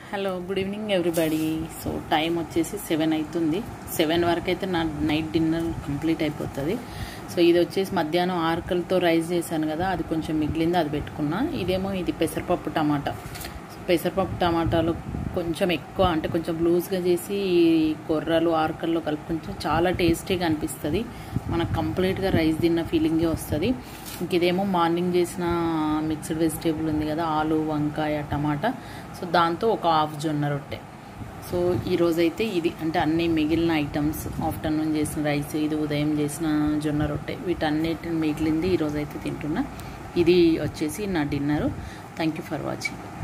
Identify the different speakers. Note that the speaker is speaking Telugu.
Speaker 1: hello good evening everybody so time వచ్చేసి సెవెన్ అవుతుంది సెవెన్ వరకు అయితే నా నైట్ డిన్నర్ కంప్లీట్ అయిపోతుంది సో ఇది వచ్చేసి మధ్యాహ్నం ఆర్కలతో రైస్ చేశాను కదా అది కొంచెం మిగిలింది అది పెట్టుకున్నా ఇదేమో ఇది పెసరపప్పు టమాటా సో పెసరపప్పు టమాటాలు కొంచెం ఎక్కువ అంటే కొంచెం లూజ్గా చేసి ఈ కొర్రలు ఆర్కల్లో కలుపుకుంటే చాలా టేస్టీగా అనిపిస్తుంది మనకు కంప్లీట్గా రైస్ తిన్న ఫీలింగే వస్తుంది ఇంక ఇదేమో మార్నింగ్ చేసిన మిక్స్డ్ వెజిటేబుల్ ఉంది కదా ఆలు వంకాయ టమాటా సో దాంతో ఒక హాఫ్ జొన్న రొట్టె సో ఈరోజైతే ఇది అంటే అన్ని మిగిలిన ఐటమ్స్ ఆఫ్టర్నూన్ చేసిన రైస్ ఇది ఉదయం చేసిన జొన్న రొట్టె వీటన్నిటిని మిగిలింది ఈరోజైతే తింటున్నా ఇది వచ్చేసి నా dinner thank you for watching